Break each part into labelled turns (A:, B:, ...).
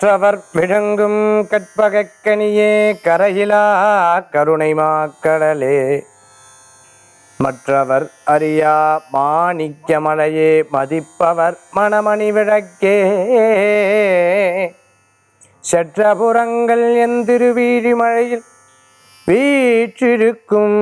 A: கற்றவர் விழுங்கும் கற்பகக்கனியே கரையிலா கருணை மாக்கடலே மற்றவர் அறியா மாணிக்கமலையே மதிப்பவர் மணமணி விளக்கே செற்றபுறங்கள் என் திருவீழிமழையில் வீற்றிருக்கும்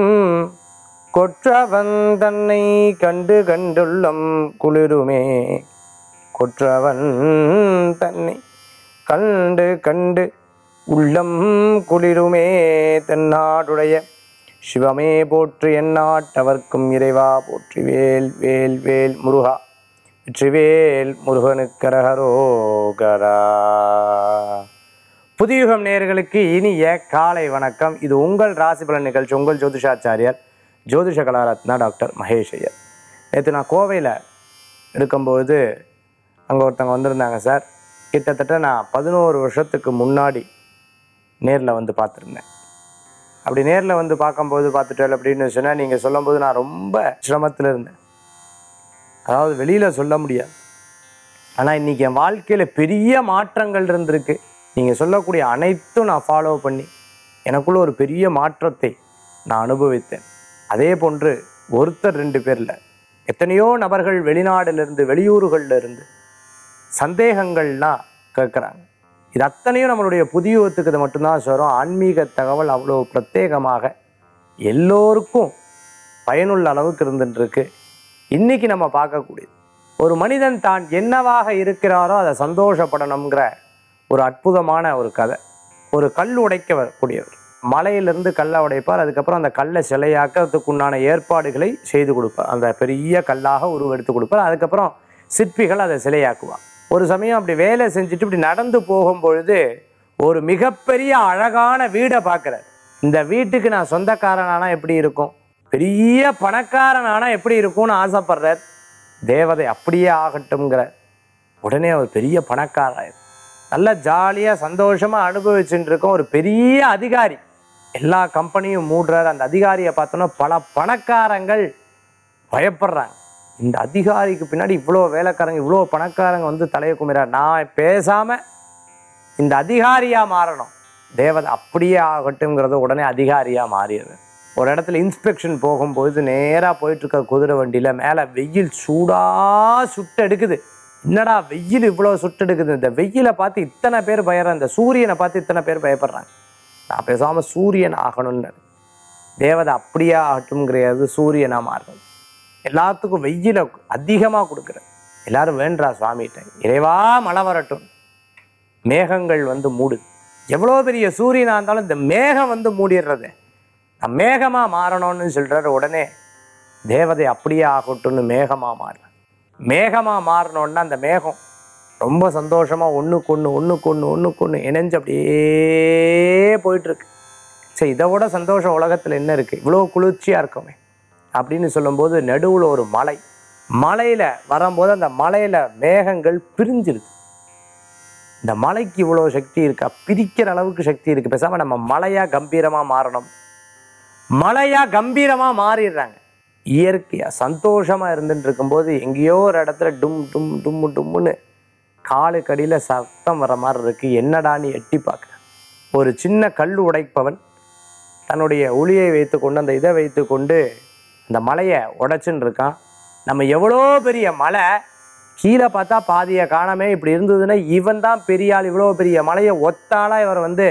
A: கொற்றவன் தன்னை கண்டு கண்டுள்ளம் குளிருமே கொற்றவன் தன்னை கண்டு கண்டு உள்ளம் குளிருமே தென்னாடுடைய சிவமே போற்று எந்நாட்டவர்க்கும் இறைவா போற்றி வேல் வேல் வேல் முருகா வெற்றிவேல் முருகனுக்கரகரோகரா புதியுகம் நேயர்களுக்கு இனிய காலை வணக்கம் இது உங்கள் ராசி பலன் நிகழ்ச்சி உங்கள் ஜோதிஷாச்சாரியார் ஜோதிஷ கலாரத்னா டாக்டர் மகேஷ் ஐயர் நேற்று நான் கோவையில் இருக்கும்போது அங்கே ஒருத்தவங்க வந்திருந்தாங்க சார் கிட்டத்தட்ட நான் பதினோரு வருஷத்துக்கு முன்னாடி நேரில் வந்து பார்த்துருந்தேன் அப்படி நேரில் வந்து பார்க்கும்போது பார்த்துட்டேன் அப்படின்னு சொன்னால் நீங்கள் சொல்லும்போது நான் ரொம்ப சிரமத்தில் இருந்தேன் அதாவது வெளியில் சொல்ல முடியாது ஆனால் இன்றைக்கி என் வாழ்க்கையில் பெரிய மாற்றங்கள் இருந்திருக்கு நீங்கள் சொல்லக்கூடிய அனைத்தும் நான் ஃபாலோ பண்ணி எனக்குள்ள ஒரு பெரிய மாற்றத்தை நான் அனுபவித்தேன் அதே போன்று ஒருத்தர் ரெண்டு பேரில் எத்தனையோ நபர்கள் வெளிநாடுலேருந்து வெளியூர்கள்ல இருந்து சந்தேகங்கள்லாம் கேட்குறாங்க இது அத்தனையும் நம்மளுடைய புதியுகத்துக்கு இது மட்டும்தான் சொல்கிறோம் ஆன்மீக தகவல் அவ்வளோ பிரத்யேகமாக எல்லோருக்கும் பயனுள்ள அளவுக்கு இருந்துட்டுருக்கு இன்றைக்கி நம்ம பார்க்கக்கூடியது ஒரு மனிதன் தான் என்னவாக இருக்கிறாரோ அதை சந்தோஷப்படணுங்கிற ஒரு அற்புதமான ஒரு கதை ஒரு கல் உடைக்க வரக்கூடியவர் மலையிலிருந்து கல்லை உடைப்பார் அதுக்கப்புறம் அந்த கல்லை சிலையாக்கிறதுக்கு உண்டான ஏற்பாடுகளை செய்து கொடுப்பார் அந்த பெரிய கல்லாக உருவெடுத்து கொடுப்பார் அதுக்கப்புறம் சிற்பிகள் அதை சிலையாக்குவார் ஒரு சமயம் அப்படி வேலை செஞ்சுட்டு இப்படி நடந்து போகும்பொழுது ஒரு மிகப்பெரிய அழகான வீடை பார்க்குறார் இந்த வீட்டுக்கு நான் சொந்தக்காரனானா எப்படி இருக்கும் பெரிய பணக்காரனானா எப்படி இருக்கும்னு ஆசைப்படுறார் தேவதை அப்படியே ஆகட்டும்ங்கிற உடனே அவர் பெரிய பணக்காரர் நல்ல ஜாலியாக சந்தோஷமாக அனுபவிச்சுட்டு இருக்கோம் ஒரு பெரிய அதிகாரி எல்லா கம்பெனியும் மூடுறார் அந்த அதிகாரியை பார்த்தோன்னா பல பணக்காரங்கள் பயப்படுறாங்க இந்த அதிகாரிக்கு பின்னாடி இவ்வளோ வேலைக்காரங்க இவ்வளோ பணக்காரங்க வந்து தலையை குமிறார் நான் பேசாமல் இந்த அதிகாரியாக மாறணும் தேவதை அப்படியே ஆகட்டுங்கிறத உடனே அதிகாரியாக மாறிடுது ஒரு இடத்துல இன்ஸ்பெக்ஷன் போகும்போது நேராக போயிட்டு இருக்க குதிரை வண்டியில் மேலே வெயில் சூடாக சுட்டெடுக்குது என்னடா வெயில் இவ்வளோ சுட்டெடுக்குது இந்த வெயிலை பார்த்து இத்தனை பேர் பயப்படுற இந்த சூரியனை பார்த்து இத்தனை பேர் பயப்படுறாங்க நான் பேசாமல் சூரியன் ஆகணும்னு தேவதை அப்படியே ஆகட்டும்ங்கிறது சூரியனாக மாறுறது எல்லாத்துக்கும் வெயிலை அதிகமாக கொடுக்குறேன் எல்லாரும் வேண்டா சுவாமிகிட்ட இறைவா மழை வரட்டும் மேகங்கள் வந்து மூடுது எவ்வளோ பெரிய சூரியனாக இருந்தாலும் இந்த மேகம் வந்து மூடிடுறது நான் மேகமாக மாறணும்னு சொல்கிறாரு உடனே தேவதை அப்படியே ஆகட்டும்னு மேகமாக மாறுறேன் மேகமாக மாறணுன்னா அந்த மேகம் ரொம்ப சந்தோஷமாக ஒன்றுக்கு ஒன்று ஒன்றுக்கு ஒன்று ஒன்றுக்கு ஒன்று இணைஞ்சு அப்படியே போயிட்டுருக்கு சரி இதை விட சந்தோஷம் உலகத்தில் என்ன இருக்குது இவ்வளோ குளிர்ச்சியாக இருக்குமே அப்படின்னு சொல்லும்போது நடுவில் ஒரு மலை மலையில் வரும்போது அந்த மலையில் மேகங்கள் பிரிஞ்சிருது இந்த மலைக்கு இவ்வளோ சக்தி இருக்கா பிரிக்கிற அளவுக்கு சக்தி இருக்குது பேசாமல் நம்ம மலையாக கம்பீரமாக மாறணும் மலையாக கம்பீரமாக மாறிடுறாங்க இயற்கையாக சந்தோஷமாக இருந்துட்டு இருக்கும்போது எங்கேயோ ஒரு இடத்துல டும் டும் டும் டும்முன்னு காலுக்கடியில் சத்தம் வர மாதிரி இருக்குது என்னடான்னு எட்டி பார்க்குறேன் ஒரு சின்ன கல் உடைப்பவன் தன்னுடைய ஒளியை வைத்துக்கொண்டு அந்த இதை வைத்துக்கொண்டு அந்த மலையை உடைச்சுன்னு இருக்கான் நம்ம எவ்வளோ பெரிய மலை கீழே பார்த்தா பாதியை காணாமே இப்படி இருந்ததுன்னா இவன் தான் பெரிய ஆள் இவ்வளோ பெரிய மலையை ஒத்தாளா இவர் வந்து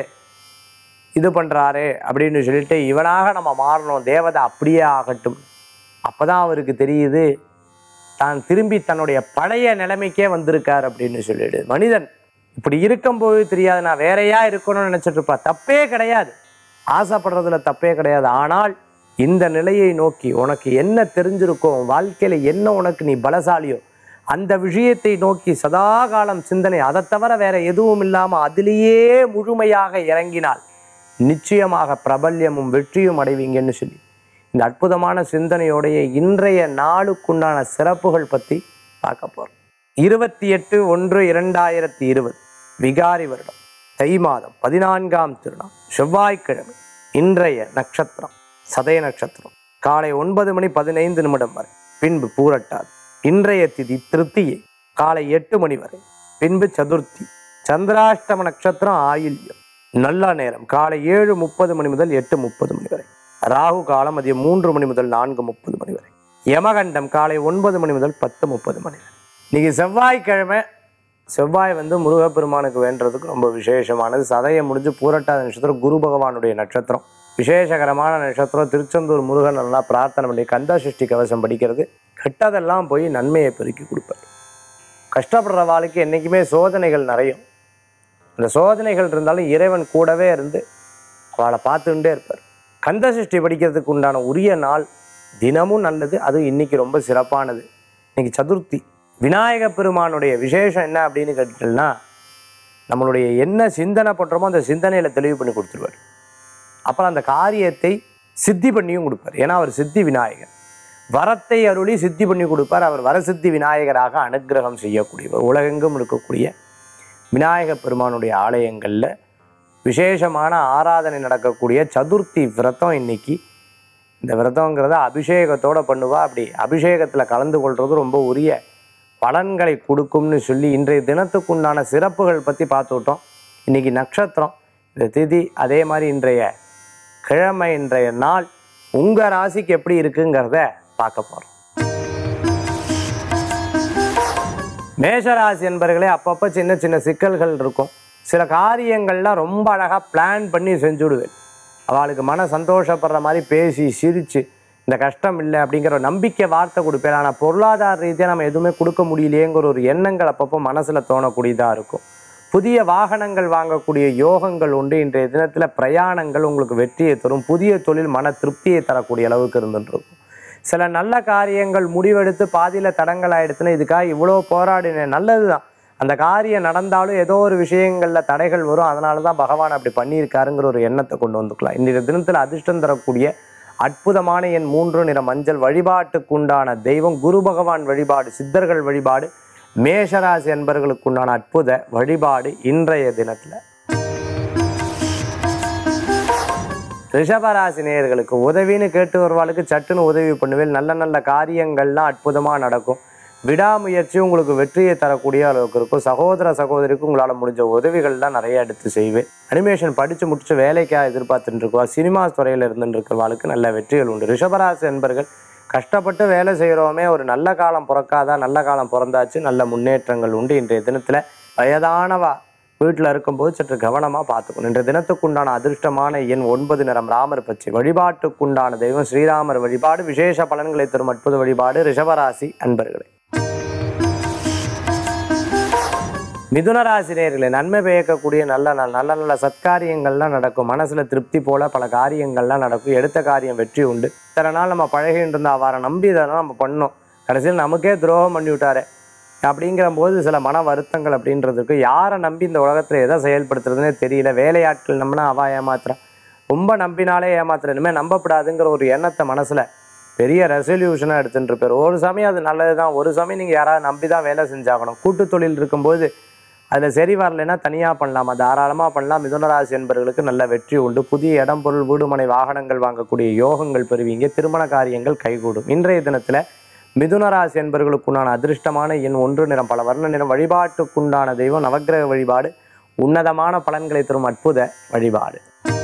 A: இது பண்ணுறாரு அப்படின்னு சொல்லிட்டு இவனாக நம்ம மாறணும் தேவதை அப்படியே ஆகட்டும் அப்போ தான் அவருக்கு தெரியுது தான் திரும்பி தன்னுடைய பழைய நிலைமைக்கே வந்திருக்கார் அப்படின்னு சொல்லிடு மனிதன் இப்படி இருக்கும்போது தெரியாது நான் வேறையா இருக்கணும்னு நினைச்சிட்டு இருப்பா தப்பே கிடையாது ஆசைப்படுறதுல தப்பே கிடையாது ஆனால் இந்த நிலையை நோக்கி உனக்கு என்ன தெரிஞ்சிருக்கோ உன் வாழ்க்கையில என்ன உனக்கு நீ பலசாலியோ அந்த விஷயத்தை நோக்கி சதா காலம் சிந்தனை அதை தவிர வேற எதுவும் இல்லாமல் அதிலேயே முழுமையாக இறங்கினால் நிச்சயமாக பிரபல்யமும் வெற்றியும் அடைவீங்கன்னு சொல்லி இந்த அற்புதமான சிந்தனையோடைய இன்றைய நாளுக்குண்டான சிறப்புகள் பற்றி பார்க்க போகிறோம் இருபத்தி எட்டு ஒன்று இரண்டாயிரத்தி இருபது விகாரி வருடம் தை மாதம் பதினான்காம் திருநாள் செவ்வாய்க்கிழமை இன்றைய நட்சத்திரம் சதய நட்சத்திரம் காலை ஒன்பது மணி பதினைந்து நிமிடம் வரை பின்பு பூரட்டாது இன்றைய திதி திருத்தியை காலை எட்டு மணி வரை பின்பு சதுர்த்தி சந்திராஷ்டம நட்சத்திரம் ஆயில்யம் நல்ல நேரம் காலை ஏழு முப்பது மணி முதல் எட்டு முப்பது மணி வரை ராகு காலம் மதியம் மூன்று மணி முதல் நான்கு முப்பது மணி வரை யமகண்டம் காலை ஒன்பது மணி முதல் பத்து முப்பது மணி வரை இன்னைக்கு செவ்வாய்க்கிழமை செவ்வாய் வந்து முருகப்பெருமானுக்கு வேண்டுறதுக்கு ரொம்ப விசேஷமானது சதயம் முடிஞ்சு பூரட்டாத நட்சத்திரம் குரு பகவானுடைய நட்சத்திரம் விசேஷகரமான நட்சத்திரம் திருச்செந்தூர் முருகன் நல்லா பிரார்த்தனை பண்ணி கந்த சஷ்டி கவசம் படிக்கிறது கெட்டதெல்லாம் போய் நன்மையை பெருக்கி கொடுப்பார் கஷ்டப்படுற வாழ்க்கை என்றைக்குமே சோதனைகள் நிறையும் அந்த சோதனைகள் இருந்தாலும் இறைவன் கூடவே இருந்து அவளை பார்த்துக்கிட்டே இருப்பார் கந்த சஷ்டி படிக்கிறதுக்கு உண்டான உரிய நாள் தினமும் நல்லது அது இன்னைக்கு ரொம்ப சிறப்பானது இன்னைக்கு சதுர்த்தி விநாயக பெருமானுடைய விசேஷம் என்ன அப்படின்னு கேட்டீங்கன்னா நம்மளுடைய என்ன சிந்தனை பண்ணுறோமோ அந்த சிந்தனையில் தெளிவு பண்ணி கொடுத்துருவார் அப்புறம் அந்த காரியத்தை சித்தி பண்ணியும் கொடுப்பார் ஏன்னா அவர் சித்தி விநாயகர் வரத்தை அருளி சித்தி பண்ணி கொடுப்பார் அவர் வரசித்தி விநாயகராக அனுக்கிரகம் செய்யக்கூடியவர் உலகெங்கும் இருக்கக்கூடிய விநாயக பெருமானுடைய ஆலயங்களில் விசேஷமான ஆராதனை நடக்கக்கூடிய சதுர்த்தி விரதம் இன்னைக்கு இந்த விரதங்கிறத அபிஷேகத்தோட பண்ணுவா அப்படி அபிஷேகத்தில் கலந்து கொள்வது ரொம்ப உரிய பலன்களை கொடுக்கும்னு சொல்லி இன்றைய தினத்துக்குண்டான சிறப்புகள் பற்றி பார்த்துக்கிட்டோம் இன்னைக்கு நட்சத்திரம் இந்த திதி அதே மாதிரி இன்றைய கிழமை இன்றைய நாள் உங்கள் ராசிக்கு எப்படி இருக்குங்கிறத பார்க்க போகிறோம் மேஷராசி என்பர்களே அப்பப்போ சின்ன சின்ன சிக்கல்கள் இருக்கும் சில காரியங்கள்லாம் ரொம்ப அழகாக பிளான் பண்ணி செஞ்சுடுவேன் அவளுக்கு மன சந்தோஷப்படுற மாதிரி பேசி சிரித்து இந்த கஷ்டம் இல்லை அப்படிங்கிற ஒரு நம்பிக்கை வார்த்தை கொடுப்பேன் ஆனால் பொருளாதார ரீதியாக நம்ம எதுவுமே கொடுக்க முடியலையேங்கிற ஒரு எண்ணங்கள் அப்பப்போ மனசில் தோணக்கூடியதாக இருக்கும் புதிய வாகனங்கள் வாங்கக்கூடிய யோகங்கள் உண்டு இன்றைய தினத்தில் பிரயாணங்கள் உங்களுக்கு வெற்றியை தரும் புதிய தொழில் மன திருப்தியை தரக்கூடிய அளவுக்கு இருந்துட்டு இருக்கும் சில நல்ல காரியங்கள் முடிவெடுத்து பாதியில் தடங்கள் ஆயிடுச்சுன்னா இதுக்காக இவ்வளோ போராடினேன் நல்லது தான் அந்த காரியம் நடந்தாலும் ஏதோ ஒரு விஷயங்களில் தடைகள் வரும் அதனால தான் பகவான் அப்படி பண்ணியிருக்காருங்கிற ஒரு எண்ணத்தை கொண்டு வந்துக்கலாம் இன்றைய தினத்தில் அதிர்ஷ்டம் தரக்கூடிய அற்புதமான என் மூன்று நிற மஞ்சள் வழிபாட்டுக்குண்டான தெய்வம் குரு பகவான் வழிபாடு சித்தர்கள் வழிபாடு மேஷராசி என்பர்களுக்குண்டான அற்புத வழிபாடு இன்றைய தினத்தில் ரிஷபராசி நேயர்களுக்கு உதவின்னு கேட்டு வருவாளுக்கு சட்டுன்னு உதவி பண்ணுவேன் நல்ல நல்ல காரியங்கள்லாம் அற்புதமாக நடக்கும் விடாமுயற்சி உங்களுக்கு வெற்றியை தரக்கூடிய அளவுக்கு இருக்கும் சகோதர சகோதரிக்கு உங்களால் முடிஞ்ச உதவிகள்லாம் நிறைய எடுத்து செய்வேன் அனிமேஷன் படித்து முடிச்சு வேலைக்காக எதிர்பார்த்துட்டு இருக்கவா சினிமா துறையில் இருந்துட்டு இருக்கிறவாளுக்கு நல்ல வெற்றிகள் உண்டு ரிஷபராசி என்பர்கள் கஷ்டப்பட்டு வேலை செய்கிறோமே ஒரு நல்ல காலம் பிறக்காதா நல்ல காலம் பிறந்தாச்சு நல்ல முன்னேற்றங்கள் உண்டு இன்றைய தினத்தில் வயதானவா வீட்டில் இருக்கும்போது சற்று கவனமாக பார்த்துக்கணும் இன்றைய தினத்துக்குண்டான அதிர்ஷ்டமான எண் ஒன்பது நிறம் ராமர் பச்சை வழிபாட்டுக்குண்டான தெய்வம் ஸ்ரீராமர் வழிபாடு விசேஷ பலன்களை தரும் அற்புத வழிபாடு ரிஷபராசி அன்பர்களே மிதுனராசி நேயர்களே நன்மை பயக்கக்கூடிய நல்ல நாள் நல்ல நல்ல சத்காரியங்கள்லாம் நடக்கும் மனசுல திருப்தி போல பல காரியங்கள்லாம் நடக்கும் எடுத்த காரியம் வெற்றி உண்டு இத்தனை நாள் நம்ம பழகிட்டு இருந்த அவரை நம்பி இதெல்லாம் நம்ம பண்ணோம் கடைசியில் நமக்கே துரோகம் பண்ணி விட்டாரு அப்படிங்கிற போது சில மன வருத்தங்கள் அப்படின்றதுக்கு யாரை நம்பி இந்த உலகத்தில் எதை செயல்படுத்துறதுனே தெரியல வேலையாட்கள் நம்பினா அவா ஏமாத்துறான் ரொம்ப நம்பினாலே ஏமாத்துற இனிமேல் நம்பப்படாதுங்கிற ஒரு எண்ணத்தை மனசில் பெரிய ரெசல்யூஷனாக எடுத்துட்டு இருப்பார் ஒரு சமயம் அது நல்லது தான் ஒரு சமயம் நீங்கள் யாராவது நம்பி தான் வேலை செஞ்சாகணும் கூட்டு தொழில் இருக்கும்போது அதில் சரி வரலைன்னா தனியாக பண்ணலாமா தாராளமாக பண்ணலாம் மிதுனராசி என்பவர்களுக்கு நல்ல வெற்றி உண்டு புதிய இடம் பொருள் வீடுமனை வாகனங்கள் வாங்கக்கூடிய யோகங்கள் பெறுவீங்க திருமண காரியங்கள் கைகூடும் இன்றைய தினத்தில் மிதுனராசி என்பவர்களுக்குண்டான அதிர்ஷ்டமான எண் ஒன்று நிறம் பல வர்ண நிறம் வழிபாட்டுக்குண்டான தெய்வம் நவக்கிரக வழிபாடு உன்னதமான பலன்களை தரும் அற்புத வழிபாடு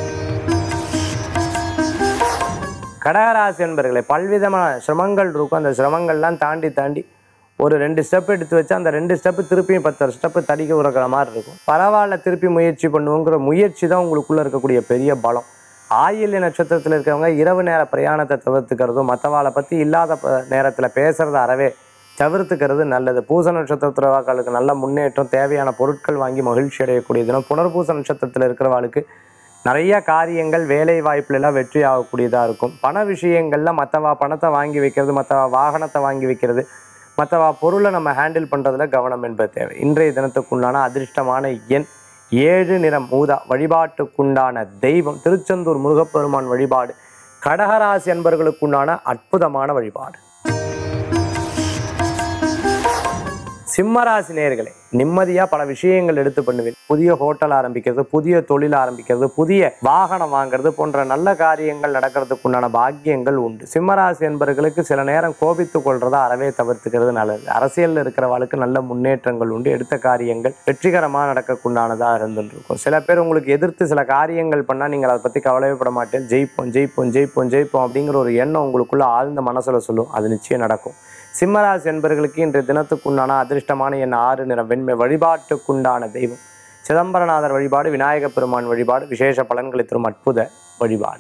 A: கடகராசி என்பர்களே பல்விதமான சிரமங்கள் இருக்கும் அந்த சிரமங்கள்லாம் தாண்டி தாண்டி ஒரு ரெண்டு ஸ்டெப் எடுத்து வச்சு அந்த ரெண்டு ஸ்டெப்பு திருப்பியும் பத்து ஸ்டெப்பு தடிக்க உறக்கிற மாதிரி இருக்கும் பரவாயில்ல திருப்பி முயற்சி பண்ணுவோங்கிற முயற்சி தான் உங்களுக்குள்ள இருக்கக்கூடிய பெரிய பலம் ஆயில்ய நட்சத்திரத்தில் இருக்கிறவங்க இரவு நேர பிரயாணத்தை தவிர்த்துக்கிறதும் மற்றவாளை பற்றி இல்லாத ப- நேரத்தில் பேசுகிறத அறவே தவிர்த்துக்கிறது நல்லது பூச நட்சத்திரவாக்களுக்கு நல்ல முன்னேற்றம் தேவையான பொருட்கள் வாங்கி மகிழ்ச்சி அடையக்கூடிய தினம் புனர்பூச நட்சத்திரத்தில் இருக்கிறவாளுக்கு நிறைய காரியங்கள் வேலை வாய்ப்புல எல்லாம் வெற்றி ஆகக்கூடியதாக இருக்கும் பண விஷயங்கள்ல மற்றவா பணத்தை வாங்கி வைக்கிறது மற்றவா வாகனத்தை வாங்கி வைக்கிறது மற்றவா பொருளை நம்ம ஹேண்டில் பண்ணுறதுல கவனம் என்பது தேவை இன்றைய தினத்துக்குண்டான அதிர்ஷ்டமான எண் ஏழு நிறம் ஊதா வழிபாட்டுக்குண்டான தெய்வம் திருச்செந்தூர் முருகப்பெருமான் வழிபாடு கடகராசி அன்பர்களுக்குண்டான அற்புதமான வழிபாடு சிம்மராசி நேயர்களே நிம்மதியாக பல விஷயங்கள் எடுத்து பண்ணுவேன் புதிய ஹோட்டல் ஆரம்பிக்கிறது புதிய தொழில் ஆரம்பிக்கிறது புதிய வாகனம் வாங்குறது போன்ற நல்ல காரியங்கள் நடக்கிறதுக்கு உண்டான பாக்கியங்கள் உண்டு சிம்மராசி என்பவர்களுக்கு சில நேரம் கோபித்து கொள்றதை அறவே தவிர்த்துக்கிறது நல்லது அரசியலில் இருக்கிறவளுக்கு நல்ல முன்னேற்றங்கள் உண்டு எடுத்த காரியங்கள் வெற்றிகரமாக நடக்கக்குண்டானதாக இருந்துருக்கும் சில பேர் உங்களுக்கு எதிர்த்து சில காரியங்கள் பண்ணால் நீங்கள் அதை பற்றி கவலைப்பட மாட்டேன் ஜெயிப்போம் ஜெயிப்போம் ஜெயிப்போம் ஜெயிப்போம் அப்படிங்கிற ஒரு எண்ணம் உங்களுக்குள்ள ஆழ்ந்த மனசுல சொல்லும் அது நிச்சயம் நடக்கும் சிம்மராசி என்பவர்களுக்கு இன்றைய தினத்துக்குண்டான அதிர்ஷ்டமான என் ஆறு நிறம் வெண்மை வழிபாட்டுக்குண்டான தெய்வம் சிதம்பரநாதர் வழிபாடு விநாயகப் பெருமான் வழிபாடு விசேஷ பலன்களை தரும் அற்புத வழிபாடு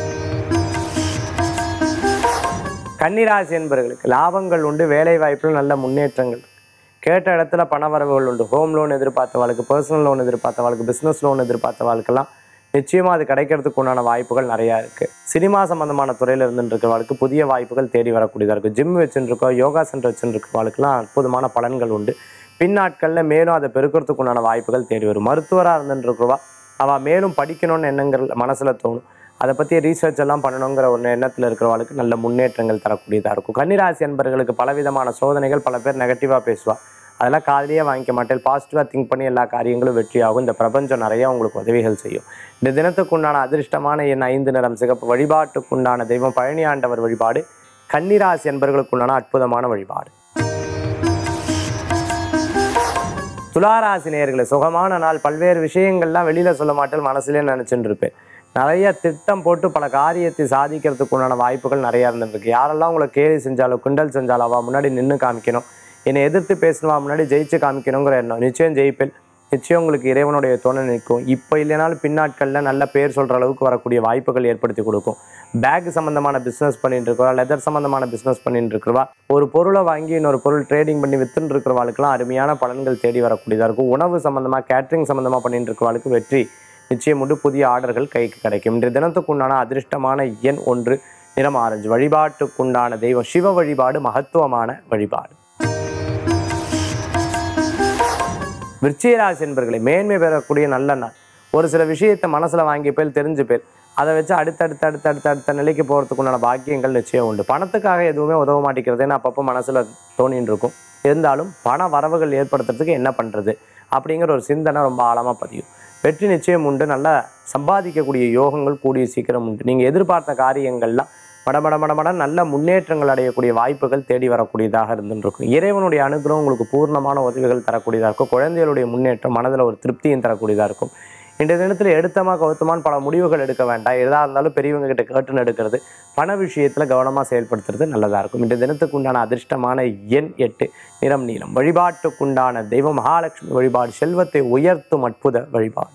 A: கன்னிராசி என்பவர்களுக்கு லாபங்கள் உண்டு வேலை வாய்ப்பில் நல்ல முன்னேற்றங்கள் கேட்ட இடத்துல பணவரவுகள் உண்டு ஹோம் லோன் எதிர்பார்த்தவாளுக்கு பர்சனல் லோன் எதிர்பார்த்தவாளுக்கு பிஸ்னஸ் லோன் எதிர்பார்த்தவாளுக்கெல்லாம் நிச்சயமாக அது கிடைக்கிறதுக்கு உண்டான வாய்ப்புகள் நிறையா இருக்குது சினிமா சம்பந்தமான துறையில் இருந்துட்டு இருக்கிறவாளுக்கு புதிய வாய்ப்புகள் தேடி வரக்கூடியதாக இருக்குது ஜிம் வச்சுருக்கோம் யோகா சென்டர் வச்சுருக்கிறவாளுக்கெல்லாம் அற்புதமான பலன்கள் உண்டு பின்னாட்களில் மேலும் அதை பெருக்கிறதுக்கு உண்டான வாய்ப்புகள் தேடி வரும் மருத்துவராக இருந்துட்டு இருக்கிறவா அவள் மேலும் படிக்கணும்னு எண்ணங்கள் மனசில் தோணும் அதை பற்றி ரீசர்ச் எல்லாம் பண்ணணுங்கிற ஒரு எண்ணத்தில் இருக்கிறவளுக்கு நல்ல முன்னேற்றங்கள் தரக்கூடியதாக இருக்கும் கன்னிராசி அன்பர்களுக்கு பலவிதமான சோதனைகள் பல பேர் நெகட்டிவாக பேசுவா அதெல்லாம் காதலியே வாங்கிக்க மாட்டேன் பாசிட்டிவாக திங்க் பண்ணி எல்லா காரியங்களும் வெற்றியாகும் இந்த பிரபஞ்சம் நிறைய உங்களுக்கு உதவிகள் செய்யும் இந்த தினத்துக்குண்டான அதிர்ஷ்டமான என் ஐந்து நிறம் சிகப்பு வழிபாட்டுக்குண்டான தெய்வம் பழனி ஆண்டவர் வழிபாடு கன்னிராசி என்பர்களுக்குண்டான அற்புதமான வழிபாடு துளாராசி நேயர்களே சுகமான நாள் பல்வேறு விஷயங்கள்லாம் வெளியில் சொல்ல மாட்டேன் மனசுலேயே நினச்சிட்டு இருப்பேன் நிறைய திட்டம் போட்டு பல காரியத்தை சாதிக்கிறதுக்கு உண்டான வாய்ப்புகள் நிறையா இருந்துருக்கு யாரெல்லாம் உங்களை கேலி செஞ்சாலும் கிண்டல் செஞ்சாலும் அவள் முன்னாடி நின்று காமிக்கணும் என்னை எதிர்த்து பேசணுமா முன்னாடி ஜெயிச்சு காமிக்கணுங்கிற எண்ணம் நிச்சயம் ஜெயிப்பேன் நிச்சயம் உங்களுக்கு இறைவனுடைய துணை நிற்கும் இப்போ இல்லைனாலும் பின்னாட்களில் நல்ல பேர் சொல்கிற அளவுக்கு வரக்கூடிய வாய்ப்புகள் ஏற்படுத்தி கொடுக்கும் பேக் சம்மந்தமான பிஸ்னஸ் பண்ணிட்டு இருக்கிறவா லெதர் சம்மந்தமான பிஸ்னஸ் பண்ணிட்டு இருக்கிறவா ஒரு பொருளை வாங்கி இன்னொரு பொருள் ட்ரேடிங் பண்ணி வித்துன்னு இருக்கிறவாளுக்கெல்லாம் அருமையான பலன்கள் தேடி வரக்கூடியதாக இருக்கும் உணவு சம்மந்தமாக கேட்ரிங் சம்மந்தமாக பண்ணிட்டு இருக்கிறவாளுக்கு வெற்றி நிச்சயம் உண்டு புதிய ஆர்டர்கள் கைக்கு கிடைக்கும் இன்றைய தினத்துக்குண்டான அதிர்ஷ்டமான எண் ஒன்று நிறம் ஆரஞ்சு வழிபாட்டுக்குண்டான தெய்வம் சிவ வழிபாடு மகத்துவமான வழிபாடு விருச்சிகராசி என்பர்களை மேன்மை பெறக்கூடிய நல்ல நாள் ஒரு சில விஷயத்தை மனசில் வாங்கி பேர் தெரிஞ்சு பேர் அதை வச்சு அடுத்தடுத்து அடுத்த அடுத்த அடுத்த நிலைக்கு போகிறதுக்கு உண்டான பாக்கியங்கள் நிச்சயம் உண்டு பணத்துக்காக எதுவுமே உதவ மாட்டேங்கிறதுன்னு அப்பப்போ மனசில் தோணின்னு இருக்கும் இருந்தாலும் பண வரவுகள் ஏற்படுத்துறதுக்கு என்ன பண்ணுறது அப்படிங்கிற ஒரு சிந்தனை ரொம்ப ஆழமாக பதியும் வெற்றி நிச்சயம் உண்டு நல்லா சம்பாதிக்கக்கூடிய யோகங்கள் கூடிய சீக்கிரம் உண்டு நீங்கள் எதிர்பார்த்த காரியங்கள்லாம் மடமட மடமட நல்ல முன்னேற்றங்கள் அடையக்கூடிய வாய்ப்புகள் தேடி வரக்கூடியதாக இருந்துருக்கும் இறைவனுடைய அனுகிரகம் உங்களுக்கு பூர்ணமான உதவிகள் தரக்கூடியதாக இருக்கும் குழந்தைகளுடைய முன்னேற்றம் மனதில் ஒரு திருப்தியும் தரக்கூடியதாக இருக்கும் இன்றைய தினத்தில் எடுத்தமா கவுத்தமான பல முடிவுகள் எடுக்க வேண்டாம் எதாக இருந்தாலும் பெரியவங்க கிட்ட கேட்டுன்னு எடுக்கிறது பண விஷயத்தில் கவனமாக செயல்படுத்துறது நல்லதாக இருக்கும் இன்றைய தினத்துக்கு உண்டான அதிர்ஷ்டமான எண் எட்டு நிறம் நீளம் வழிபாட்டுக்குண்டான தெய்வம் மகாலட்சுமி வழிபாடு செல்வத்தை உயர்த்தும் அற்புத வழிபாடு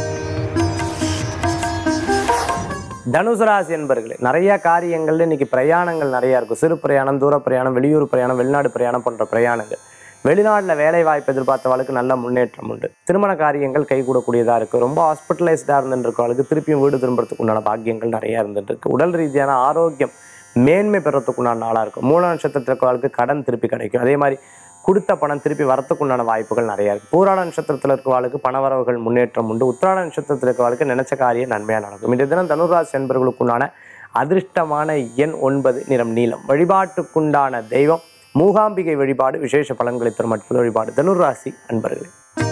A: தனுசு ராசி என்பர்களே நிறைய காரியங்கள்ல இன்னைக்கு பிரயாணங்கள் நிறைய இருக்கும் சிறு பிரயாணம் தூர பிரயாணம் வெளியூர் பிரயாணம் வெளிநாடு பிரயாணம் போன்ற பிரயாணங்கள் வெளிநாட்டில் வேலை வாய்ப்பு எதிர்பார்த்தவளுக்கு நல்ல முன்னேற்றம் உண்டு திருமண காரியங்கள் கைகூடக்கூடியதாக இருக்குது ரொம்ப ஹாஸ்பிட்டலைஸ்டாக இருந்துருக்கவளுக்கு திருப்பியும் வீடு திரும்புறதுக்கு உண்டான பாக்கியங்கள் நிறைய இருந்துட்டு இருக்கு உடல் ரீதியான ஆரோக்கியம் மேன்மை பெறத்துக்குண்டான நாளாக இருக்கும் மூல நட்சத்திரத்தில் இருக்கவளுக்கு கடன் திருப்பி கிடைக்கும் அதே மாதிரி கொடுத்த பணம் திருப்பி வரத்துக்குண்டான வாய்ப்புகள் நிறைய இருக்கு பூராட நட்சத்திரத்தில் இருக்கிறவளுக்கு பணவரவுகள் முன்னேற்றம் உண்டு உத்திராட நட்சத்திரத்தில் இருக்கிறவளுக்கு நினைச்ச காரியம் நன்மையாக நடக்கும் இன்றைய தினம் தனுராசி என்பவர்களுக்குண்டான அதிர்ஷ்டமான எண் ஒன்பது நிறம் நீலம் வழிபாட்டுக்குண்டான தெய்வம் மூகாம்பிகை வழிபாடு விசேஷ பலன்களை தரும் அற்புத வழிபாடு தனுராசி அன்பர்களே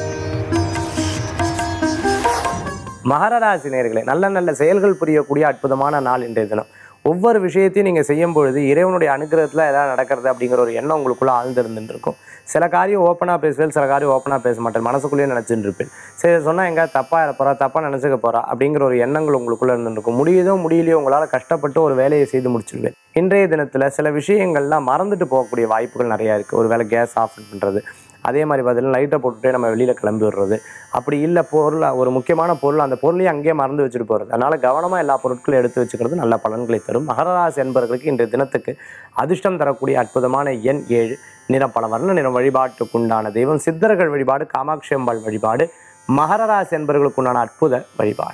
A: மகர ராசி நேயர்களே நல்ல நல்ல செயல்கள் புரியக்கூடிய அற்புதமான நாள் இன்றைய தினம் ஒவ்வொரு விஷயத்தையும் நீங்கள் செய்யும் பொழுது இறைவனுடைய அனுகிரகத்தில் ஏதாவது நடக்கிறது அப்படிங்கிற ஒரு எண்ணம் உங்களுக்குள்ள ஆழ்ந்திருந்துட்டு இருக்கும் சில காரியம் ஓப்பனாக பேசுவேன் சில காரியம் ஓப்பனாக பேச மாட்டேன் மனசுக்குள்ளேயே நினச்சிட்டு இருப்பேன் சரி சொன்னால் எங்க தப்பாக இருக்க போகிறா தப்பாக நினச்சிக்க போகிறா அப்படிங்கிற ஒரு எண்ணங்கள் உங்களுக்குள்ளே இருந்துருக்கும் முடியுதோ முடியலையோ உங்களால் கஷ்டப்பட்டு ஒரு வேலையை செய்து முடிச்சிடுவேன் இன்றைய தினத்தில் சில விஷயங்கள்லாம் மறந்துட்டு போகக்கூடிய வாய்ப்புகள் நிறையா இருக்குது ஒரு வேளை கேஸ் ஆஃப் பண்ணுறது அதே மாதிரி பதில் லைட்டை போட்டுட்டே நம்ம வெளியில் கிளம்பி விடுறது அப்படி இல்லை பொருள் ஒரு முக்கியமான பொருள் அந்த பொருளையும் அங்கேயே மறந்து வச்சுட்டு போகிறது அதனால் கவனமாக எல்லா பொருட்களும் எடுத்து வச்சுக்கிறது நல்ல பலன்களை தரும் மகராசி என்பவர்களுக்கு இன்றைய தினத்துக்கு அதிர்ஷ்டம் தரக்கூடிய அற்புதமான எண் ஏழு நிறம் பல வர்ண நிறம் வழிபாட்டுக்குண்டான தெய்வம் சித்தர்கள் வழிபாடு காமாட்சி அம்பாள் வழிபாடு மகர ராசி என்பவர்களுக்குண்டான அற்புத வழிபாடு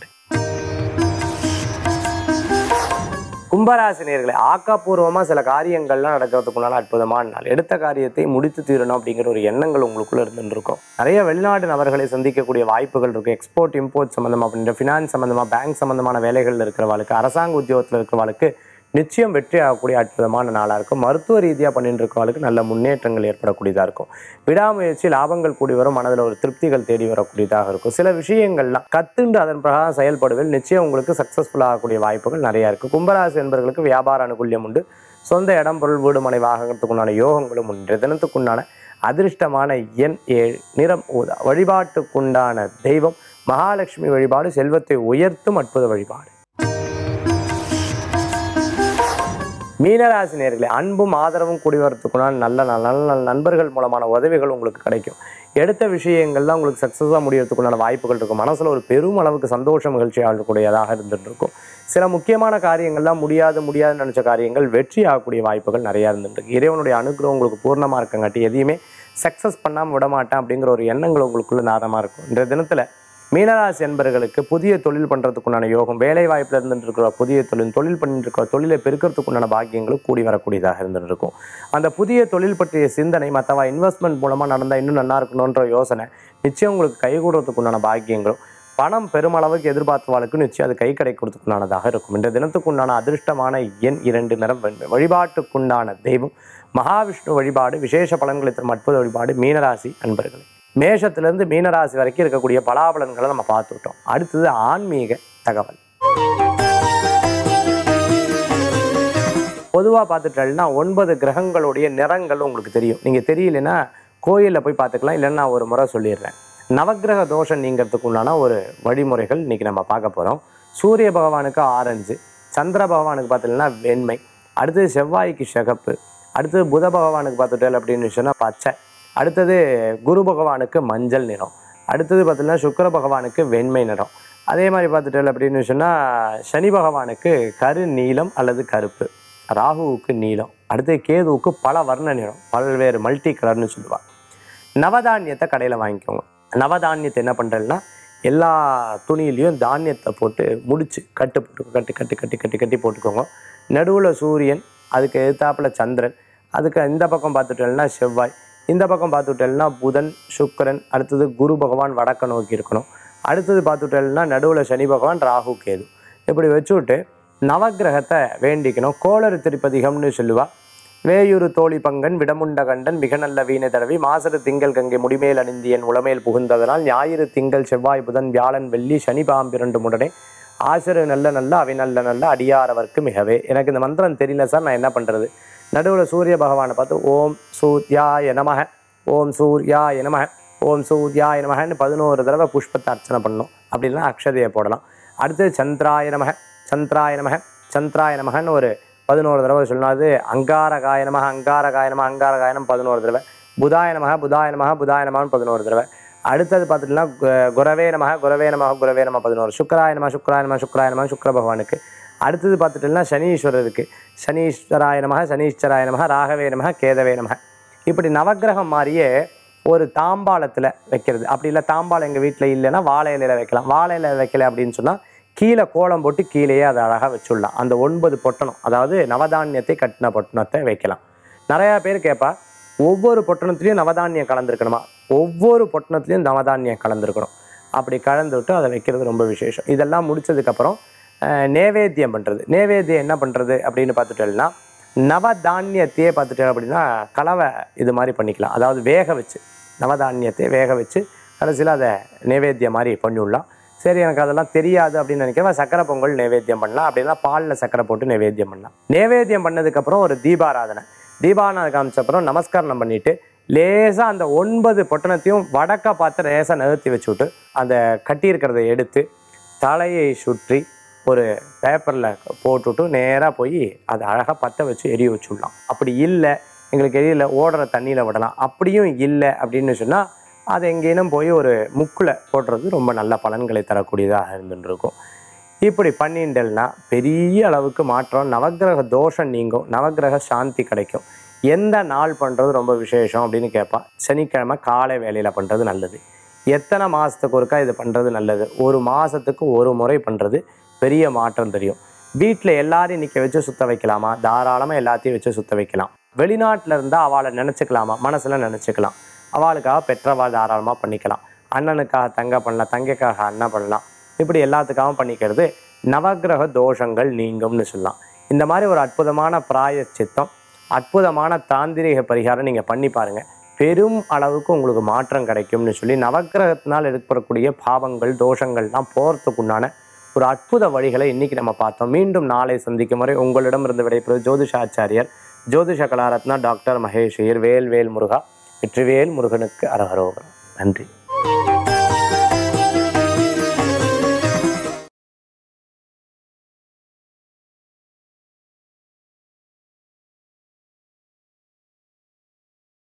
A: கும்பராசி நேர்களை ஆக்கப்பூர்வமாக சில காரியங்கள்லாம் நடக்கிறதுக்குள்ளான அற்புதமான நாள் எடுத்த காரியத்தை முடித்து தீரணும் அப்படிங்கிற ஒரு எண்ணங்கள் உங்களுக்குள்ள இருந்துட்டு இருக்கும் நிறைய வெளிநாட்டு நபர்களை சந்திக்கக்கூடிய வாய்ப்புகள் இருக்கும் எக்ஸ்போர்ட் இம்போர்ட் சம்மந்தமாக அப்படின்ற ஃபினான்ஸ் சம்மந்தமாக பேங்க் சம்மந்தமான வேலைகளில் இருக்கிறவளுக்கு அரசாங்க உத்தியோகத்தில் இருக்கிறவளுக்கு நிச்சயம் வெற்றி ஆகக்கூடிய அற்புதமான நாளாக இருக்கும் மருத்துவ ரீதியாக பண்ணிட்டு இருக்கவங்களுக்கு நல்ல முன்னேற்றங்கள் ஏற்படக்கூடியதாக இருக்கும் விடாமுயற்சி லாபங்கள் கூடி வரும் மனதில் ஒரு திருப்திகள் தேடி வரக்கூடியதாக இருக்கும் சில விஷயங்கள்லாம் கத்துண்டு அதன் பிரகாரம் செயல்படுவதில் நிச்சயம் உங்களுக்கு சக்ஸஸ்ஃபுல் ஆகக்கூடிய வாய்ப்புகள் நிறையா இருக்குது கும்பராசி என்பவர்களுக்கு வியாபார அனுகூல்யம் உண்டு சொந்த இடம் பொருள் வீடு மனை வாகனத்துக்குண்டான யோகங்களும் உண்டு தினத்துக்குண்டான அதிர்ஷ்டமான எண் ஏழு நிறம் ஊதா வழிபாட்டுக்குண்டான தெய்வம் மகாலட்சுமி வழிபாடு செல்வத்தை உயர்த்தும் அற்புத வழிபாடு மீனராசி நேர்களே அன்பும் ஆதரவும் கூடி வரத்துக்குனால் நல்ல நல்ல நல்ல நல்ல நண்பர்கள் மூலமான உதவிகள் உங்களுக்கு கிடைக்கும் எடுத்த விஷயங்கள்லாம் உங்களுக்கு சக்ஸஸாக முடியறதுக்குண்டான வாய்ப்புகள் இருக்கும் மனசில் ஒரு பெரும் அளவுக்கு சந்தோஷ மகிழ்ச்சி ஆகக்கூடியதாக இருந்துட்டு இருக்கும் சில முக்கியமான காரியங்கள்லாம் முடியாது முடியாதுன்னு நினச்ச காரியங்கள் வெற்றி ஆகக்கூடிய வாய்ப்புகள் நிறையா இருந்துட்டு இருக்கு இறைவனுடைய அனுகிரகம் உங்களுக்கு பூர்ணமாக இருக்கங்காட்டி எதையுமே சக்ஸஸ் பண்ணாமல் விட மாட்டேன் அப்படிங்கிற ஒரு எண்ணங்கள் உங்களுக்குள்ள நாதமாக இருக்கும் இன்றைய தினத்தில் மீனராசி என்பர்களுக்கு புதிய தொழில் பண்ணுறதுக்குண்டான யோகம் வேலை வாய்ப்பில் இருந்துட்டு இருக்கிற புதிய தொழில் தொழில் பண்ணிட்டு இருக்கிற தொழிலை பெருக்கிறதுக்குண்டான பாக்கியங்களும் கூடி வரக்கூடியதாக இருந்துட்டு இருக்கும் அந்த புதிய தொழில் பற்றிய சிந்தனை மற்றவா இன்வெஸ்ட்மெண்ட் மூலமாக நடந்தால் இன்னும் நல்லா இருக்கணுன்ற யோசனை நிச்சயம் உங்களுக்கு கைகூடுறதுக்குண்டான பாக்கியங்களும் பணம் பெருமளவுக்கு எதிர்பார்த்தவாளுக்கு நிச்சயம் அது கை கிடைக்கிறதுக்குண்டானதாக இருக்கும் இந்த தினத்துக்குண்டான அதிர்ஷ்டமான எண் இரண்டு நிறம் வெண்மை வழிபாட்டுக்குண்டான தெய்வம் மகாவிஷ்ணு வழிபாடு விசேஷ பலன்களை தரும் அற்புத வழிபாடு மீனராசி அன்பர்களே மேஷத்திலிருந்து மீனராசி வரைக்கும் இருக்கக்கூடிய பலாபலன்களை நம்ம பார்த்துட்டோம் அடுத்தது ஆன்மீக தகவல் பொதுவாக பார்த்துட்டேன்னா ஒன்பது கிரகங்களுடைய நிறங்கள் உங்களுக்கு தெரியும் நீங்கள் தெரியலனா கோயிலில் போய் பார்த்துக்கலாம் இல்லைன்னா நான் ஒரு முறை சொல்லிடுறேன் நவக்கிரக தோஷம் நீங்கிறதுக்கு உண்டான ஒரு வழிமுறைகள் இன்னைக்கு நம்ம பார்க்க போகிறோம் சூரிய பகவானுக்கு ஆரஞ்சு சந்திர பகவானுக்கு பார்த்தீங்கன்னா வெண்மை அடுத்தது செவ்வாய்க்கு சிகப்பு அடுத்தது புத பகவானுக்கு பார்த்துட்டேன் அப்படின்னு சொன்னால் பச்சை அடுத்தது குரு பகவானுக்கு மஞ்சள் நிறம் அடுத்தது பார்த்தீங்கன்னா சுக்கிர பகவானுக்கு வெண்மை நிறம் அதே மாதிரி பார்த்துட்டேன் அப்படின்னு சொன்னால் சனி பகவானுக்கு கரு நீலம் அல்லது கருப்பு ராகுவுக்கு நீலம் அடுத்து கேதுவுக்கு பல வர்ண நிறம் பல்வேறு மல்டி கலர்னு சொல்லுவாள் நவதானியத்தை கடையில் வாங்கிக்கோங்க நவதானியத்தை என்ன பண்ணுறேன்னா எல்லா துணியிலையும் தானியத்தை போட்டு முடிச்சு கட்டு போட்டு கட்டு கட்டு கட்டி கட்டி கட்டி போட்டுக்கோங்க நடுவில் சூரியன் அதுக்கு எதிர்த்தாப்புல சந்திரன் அதுக்கு இந்த பக்கம் பார்த்துட்டேன்னா செவ்வாய் இந்த பக்கம் பார்த்துட்டேன்னா புதன் சுக்கிரன் அடுத்தது குரு பகவான் வடக்க நோக்கி இருக்கணும் அடுத்தது பார்த்துட்டேன்னா நடுவில் சனி பகவான் ராகு கேது இப்படி வச்சுவிட்டு நவக்கிரகத்தை வேண்டிக்கணும் கோளறு திருப்பதிகம்னு சொல்லுவா வேயுறு தோழி பங்கன் விடமுண்ட கண்டன் மிக நல்ல வீணை தடவி மாசரு திங்கள் கங்கை முடிமேல் அணிந்தியன் உளமேல் புகுந்ததனால் ஞாயிறு திங்கள் செவ்வாய் புதன் வியாழன் வெள்ளி சனி பாம்பிரண்டு முடனே ஆசிரு நல்ல நல்ல அவை நல்ல நல்ல அடியாரவர்க்கு மிகவே எனக்கு இந்த மந்திரம் தெரியல சார் நான் என்ன பண்ணுறது நடுவில் சூரிய பகவானை பார்த்து ஓம் சூர்யாய நமக ஓம் சூர்யாய நமக ஓம் சூர்யாய நமகன்னு பதினோரு தடவை புஷ்பத்தை அர்ச்சனை பண்ணணும் அப்படின்னா அக்ஷதையை போடலாம் அடுத்தது சந்திராய நமக சந்திராய நமக சந்திராய நமகன்னு ஒரு பதினோரு தடவை சொல்லணும் அது அங்காரகாய நமக அங்காரகாய நமக அங்காரகாய நம பதினோரு தடவை புதாய நமக புதாய நமக புதாய நமகன்னு பதினோரு தடவை அடுத்தது பார்த்துட்டுனா குரவே நமக குரவே நமக குரவே நம பதினோரு சுக்கராய நம சுக்கராய நம சுக்கராய நம சுக்கர பகவானுக்கு அடுத்தது பார்த்துட்டோம்னா சனீஸ்வரருக்கு சனீஸ்வராய நமக சனீஸ்வராய நமக ராகவே நமக கேதவே நமக இப்படி நவக்கிரகம் மாதிரியே ஒரு தாம்பாளத்தில் வைக்கிறது அப்படி இல்லை தாம்பாளம் எங்கள் வீட்டில் இல்லைன்னா வாழை இலையில வைக்கலாம் வாழை இலையில வைக்கல அப்படின்னு சொன்னால் கீழே கோலம் போட்டு கீழேயே அதை அழகாக வச்சுடலாம் அந்த ஒன்பது பொட்டணம் அதாவது நவதானியத்தை கட்டின பொட்டணத்தை வைக்கலாம் நிறையா பேர் கேட்பா ஒவ்வொரு பொட்டணத்துலேயும் நவதானியம் கலந்துருக்கணுமா ஒவ்வொரு பொட்டணத்துலேயும் நவதானியம் கலந்துருக்கணும் அப்படி கலந்து விட்டு அதை வைக்கிறது ரொம்ப விசேஷம் இதெல்லாம் முடிச்சதுக்கப்புறம் அஹ், நேவேத்தியம் பண்ணுறது நேவேத்தியம் என்ன பண்ணுறது அப்படின்னு பார்த்துட்டோம்னா நவதானியத்தையே பார்த்துட்டோம் அப்படின்னா கலவை இது மாதிரி பண்ணிக்கலாம் அதாவது வேக வச்சு நவதானியத்தை வேக வச்சு கடைசியில் அதை நேவேத்தியம் மாதிரி பண்ணிவிடலாம் சரி எனக்கு அதெல்லாம் தெரியாது அப்படின்னு நினைக்கிறேன் சக்கரை பொங்கல் நைவேத்தியம் பண்ணலாம் அப்படின்னா பாலில் சக்கரை போட்டு நைவேத்தியம் பண்ணலாம் நைவேத்தியம் பண்ணதுக்கப்புறம் ஒரு தீபாராதனை தீபாராதனை காமிச்ச அப்புறம் நமஸ்காரம் பண்ணிட்டு லேசாக அந்த ஒன்பது பொட்டணத்தையும் வடக்க பார்த்து லேசாக நகர்த்தி வச்சு விட்டு அந்த கட்டியிருக்கிறத எடுத்து தலையை சுற்றி ஒரு பேப்பரில் போட்டுவிட்டு நேராக போய் அதை அழகாக பற்ற வச்சு எரிய வச்சுடலாம் அப்படி இல்லை எங்களுக்கு எரியல ஓடுற தண்ணியில் விடலாம் அப்படியும் இல்லை அப்படின்னு சொன்னால் அது எங்கேனும் போய் ஒரு முக்கில் போடுறது ரொம்ப நல்ல பலன்களை தரக்கூடியதாக இருந்துட்டு இருக்கும் இப்படி பண்ணிண்டல்னா பெரிய அளவுக்கு மாற்றம் நவக்கிரக தோஷம் நீங்கும் நவக்கிரக சாந்தி கிடைக்கும் எந்த நாள் பண்ணுறது ரொம்ப விசேஷம் அப்படின்னு கேட்பான் சனிக்கிழமை காலை வேலையில் பண்ணுறது நல்லது எத்தனை மாதத்துக்கு ஒருக்கா இது பண்ணுறது நல்லது ஒரு மாதத்துக்கு ஒரு முறை பண்ணுறது பெரிய மாற்றம் தெரியும் வீட்டில் எல்லாரையும் நிற்க வச்சு சுத்த வைக்கலாமா தாராளமாக எல்லாத்தையும் வச்சு சுத்த வைக்கலாம் வெளிநாட்டில் இருந்தால் அவளை நினச்சிக்கலாமா மனசில் நினச்சிக்கலாம் அவளுக்காக பெற்றவா தாராளமாக பண்ணிக்கலாம் அண்ணனுக்காக தங்க பண்ணலாம் தங்கைக்காக அண்ணன் பண்ணலாம் இப்படி எல்லாத்துக்காகவும் பண்ணிக்கிறது நவக்கிரக தோஷங்கள் நீங்கும்னு சொல்லலாம் இந்த மாதிரி ஒரு அற்புதமான பிராய சித்தம் அற்புதமான தாந்திரிக பரிகாரம் நீங்கள் பண்ணி பாருங்கள் பெரும் அளவுக்கு உங்களுக்கு மாற்றம் கிடைக்கும்னு சொல்லி நவக்கிரகத்தினால் ஏற்படக்கூடிய பாவங்கள் தோஷங்கள்லாம் போகிறதுக்குண்டான ஒரு அற்புத வழிகளை இன்னைக்கு நம்ம பார்த்தோம் மீண்டும் நாளை சந்திக்கும் வரை உங்களிடமிருந்து விடைபெறுவது ஜோதிஷாச்சாரியர் ஜோதிஷ கலாரத்னா டாக்டர் மகேஷ் ஐயர் வேல் வேல் முருகா வெற்றிவேல் முருகனுக்கு அரகரோகரம் நன்றி